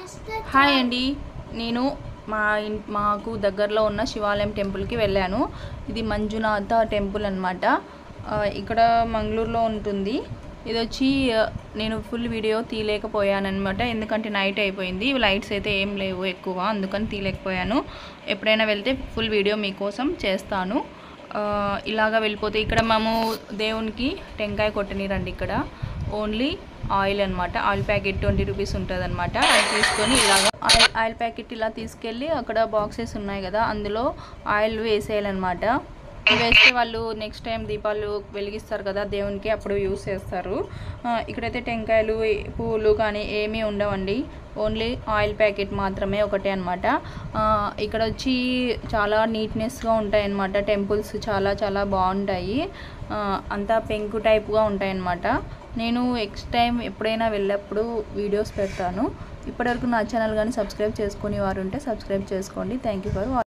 hi అండి నేను మా ఇన్ మాకు దగ్గరలో ఉన్న శివాలయం టెంపుల్కి వెళ్ళాను ఇది మంజునాథ టెంపుల్ అనమాట ఇక్కడ మంగళూరులో ఉంటుంది ఇది వచ్చి ఆ, నేను ఫుల్ వీడియో తీయలేకపోయాను అనమాట ఎందుకంటే నైట్ అయిపోయింది లైట్స్ అయితే ఏం లేవు ఎక్కువ అందుకని తీయలేకపోయాను ఎప్పుడైనా వెళ్తే ఫుల్ వీడియో మీకోసం చేస్తాను ఆ, ఇలాగా వెళ్ళిపోతే ఇక్కడ మేము దేవునికి టెంకాయ కొట్టనిరండి ఇక్కడ ఓన్లీ ఆయిల్ అనమాట ఆయిల్ ప్యాకెట్ ట్వంటీ రూపీస్ ఉంటుంది అనమాట అది తీసుకొని ఇలాగ ఆయిల్ ఆయిల్ ప్యాకెట్ ఇలా తీసుకెళ్ళి అక్కడ బాక్సెస్ ఉన్నాయి కదా అందులో ఆయిల్ వేసేయాలన్నమాట వేస్తే వాళ్ళు నెక్స్ట్ టైం దీపాలు వెలిగిస్తారు కదా దేవునికి అప్పుడు యూస్ చేస్తారు ఆ, ఇక్కడైతే టెంకాయలు పూలు కానీ ఏమీ ఉండవండి ఓన్లీ ఆయిల్ ప్యాకెట్ మాత్రమే ఒకటే అనమాట ఇక్కడ వచ్చి చాలా నీట్నెస్గా ఉంటాయి అన్నమాట టెంపుల్స్ చాలా చాలా బాగుంటాయి ఆ, అంతా పెంకు టైప్గా ఉంటాయి అన్నమాట నేను నెక్స్ట్ టైం ఎప్పుడైనా వెళ్ళినప్పుడు వీడియోస్ పెడతాను ఇప్పటివరకు నా ఛానల్ కానీ సబ్స్క్రైబ్ చేసుకుని వారు ఉంటే సబ్స్క్రైబ్ చేసుకోండి థ్యాంక్ యూ ఫర్